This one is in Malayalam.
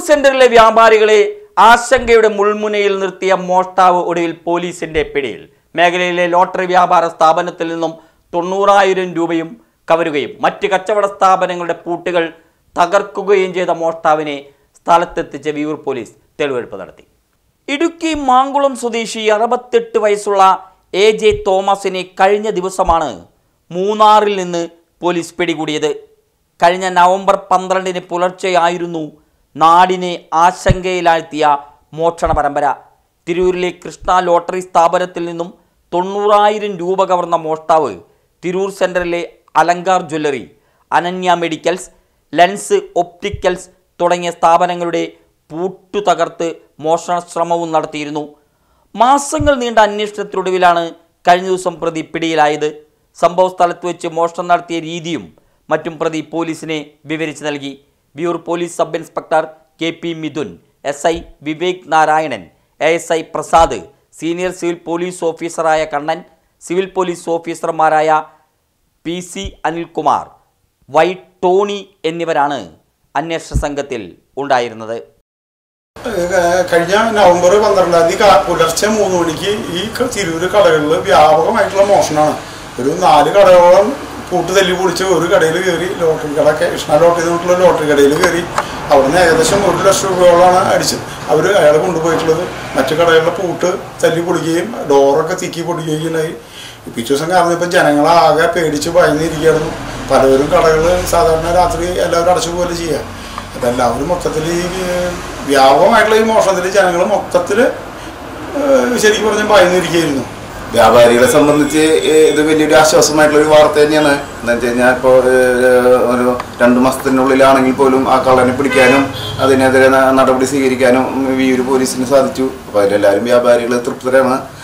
സെന്ററിലെ വ്യാപാരികളെ ആശങ്കയുടെ മുൾമുനയിൽ നിർത്തിയ മോഷ്ടാവ് ഒടുവിൽ പോലീസിന്റെ പിടിയിൽ മേഖലയിലെ ലോട്ടറി വ്യാപാര സ്ഥാപനത്തിൽ നിന്നും തൊണ്ണൂറായിരം രൂപയും കവരുകയും മറ്റ് കച്ചവട സ്ഥാപനങ്ങളുടെ പൂട്ടുകൾ തകർക്കുകയും ചെയ്ത മോഷ്ടാവിനെ സ്ഥലത്തെത്തിച്ച വിയൂർ പോലീസ് തെളിവെടുപ്പ് നടത്തി ഇടുക്കി മാങ്കുളം സ്വദേശി അറുപത്തെട്ട് വയസ്സുള്ള എ ജെ തോമസിനെ കഴിഞ്ഞ ദിവസമാണ് മൂന്നാറിൽ നിന്ന് പോലീസ് പിടികൂടിയത് കഴിഞ്ഞ നവംബർ പന്ത്രണ്ടിന് പുലർച്ചെയായിരുന്നു നാടിനെ ആശങ്കയിലാഴ്ത്തിയ മോഷണ പരമ്പര തിരൂരിലെ കൃഷ്ണ ലോട്ടറി സ്ഥാപനത്തിൽ നിന്നും തൊണ്ണൂറായിരം രൂപ കവർന്ന മോഷ്ടാവ് തിരൂർ സെൻറ്ററിലെ Alankar jewellery Ananya medicals lens opticals തുടങ്ങിയ സ്ഥാപനങ്ങളുടെ പൂട്ടു തകർത്ത് മോഷണ ശ്രമവും നടത്തിയിരുന്നു മാസങ്ങൾ നീണ്ട അന്വേഷണത്തിനൊടുവിലാണ് കഴിഞ്ഞ ദിവസം പ്രതി പിടിയിലായത് സംഭവ സ്ഥലത്ത് വെച്ച് മോഷണം നടത്തിയ രീതിയും മറ്റും പ്രതി പോലീസിനെ വിവരിച്ചു നൽകി Viyyur police sub inspector K P Mithun S I Vivek Narayanan A S I Prasad senior civil police ഓഫീസറായ കണ്ണൻ സിവിൽ പോലീസ് ഓഫീസർമാരായ P C Anilkumar Y Tony എന്നിവരാണ് അന്വേഷണ സംഘത്തിൽ ഉണ്ടായിരുന്നത് ഏഹ് കഴിഞ്ഞ നവംബർ പന്ത്രണ്ടാം തീയതി കാ- പുലർച്ചെ മൂന്ന് മണിക്ക് ഈ ക- തിരൂര് കടകളിൽ വ്യാപകമായിട്ടുള്ള മോഷണമാണ് ഒരു നാല് കടകളോളം പൂട്ട് തല്ലി പൊളിച്ച് ഒരു കടയിൽ കയറി ലോട്ടറി കട ഒക്കെ കൃഷ്ണ ലോട്ടറി എന്നിട്ടുള്ള ലോട്ടറി കടയിൽ കയറി അവിടുന്ന് ഏകദേശം ഒരു ലക്ഷം രൂപയോളാണ് അടിച്ച് അവർ അയാൾ കൊണ്ടുപോയിട്ടുള്ളത് മറ്റു കടകളിലെ പൂട്ട് തല്ലി പൊളിക്കുകയും ഡോറൊക്കെ തിക്കി പൊടിക്കുകയും ഉണ്ടായി പിറ്റേ ദിവസം കാരണം ഇപ്പം ജനങ്ങളാകെ പേടിച്ച് ഭയന്നിരിക്കുകയായിരുന്നു പലവരും കടകൾ സാധാരണ രാത്രി എല്ലാവരും അടച്ചു പോലെ ചെയ്യുക അപ്പം എല്ലാവരും മൊത്തത്തിൽ ഈ ഏഹ്, വ്യാപകമായിട്ടുള്ള ഈ മോഷണത്തിൽ ജനങ്ങൾ മൊത്തത്തിൽ ശരിക്കും പറഞ്ഞാൽ ഭയന്നിരിക്കുകയായിരുന്നു വ്യാപാരികളെ സംബന്ധിച്ച് ഏഹ്, ഇത് വലിയൊരു ആശ്വാസമായിട്ടുള്ള ഒരു വാർത്ത തന്നെയാണ് എന്താ വെച്ച് കഴിഞ്ഞാൽ ഇപ്പോൾ ഒരു രണ്ട് മാസത്തിനുള്ളിലാണെങ്കിൽ പോലും ആ കള്ളനെ പിടിക്കാനും അതിനെതിരെ ന- നടപടി സ്വീകരിക്കാനും വിയൂര് പോലീസിന് സാധിച്ചു അപ്പോൾ അതിലെല്ലാവരും വ്യാപാരികൾ തൃപ്തരാണ്